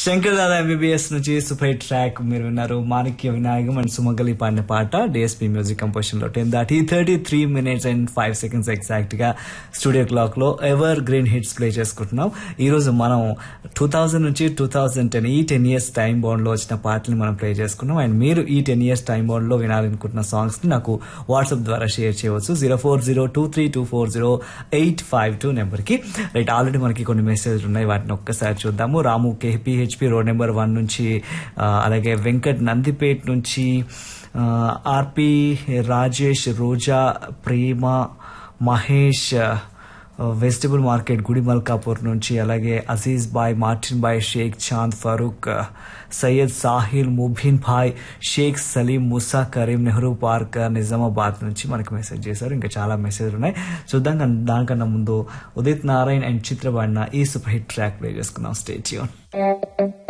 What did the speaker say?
Shankar Dada MBBS నుంచి super hit track మీరు విన్నారు మాణిక్య వినాయకం అండ్ సుమంగలి పాడిన పాట డిఎస్పీ మ్యూజిక్ కంపోజిషన్ లో టెన్ దాటి thirty three minutes and five seconds exact గా స్టూడియో క్లాక్ లో ఎవర్ గ్రీన్ హిట్స్ ప్లే చేసుకుంటున్నాం ఈ రోజు మనం టూ థౌజండ్ నుంచి టూ థౌజండ్ టెన్ ఈ టెన్ ఇయర్స్ టైం బౌండ్ లో వచ్చిన పాటలు మనం ప్లే చేసుకున్నాం అండ్ మీరు ఈ టెన్ ఇయర్స్ టైం బౌండ్ లో వినాలనుకుంటున్న సాంగ్స్ ని నాకు వాట్సాప్ ద్వారా షేర్ చేయవచ్చు zero four zero two three two four zero eight five two number కి రైట్ ఆల్రెడీ మనకి కొన్ని మెసేజ్లు ఉన్నాయి వాటిని ఒక్కసారి చూద్దాము Ramu KPHB road number one నుంచి ఆ, అలాగే వెంకట్ నందిపేట్ నుంచి ఆ, RP Rajesh Roja Prema Mahesh vegetable market Gudi Malkapur నుంచి అలాగే అజీజ్ బాయ్ మార్టిన్ బాయ్ షేక్ చాంద్ ఫరూక్ సయ్యద్ సాహిల్ ముబీన్ భాయ్ షేక్ సలీం ముసా కరీం నెహ్రూ పార్క్ నిజామాబాద్ నుంచి మనకు మెసేజ్ చేశారు ఇంకా చాలా మెసేజ్లు ఉన్నాయి చూద్దాం కానీ దానికన్నా ముందు ఉదిత్ నారాయణ్ అండ్ చిత్రబాడిన ఈ సూపర్ హిట్ ట్రాక్ ప్లే చేసుకుందాం స్టేట్యూన్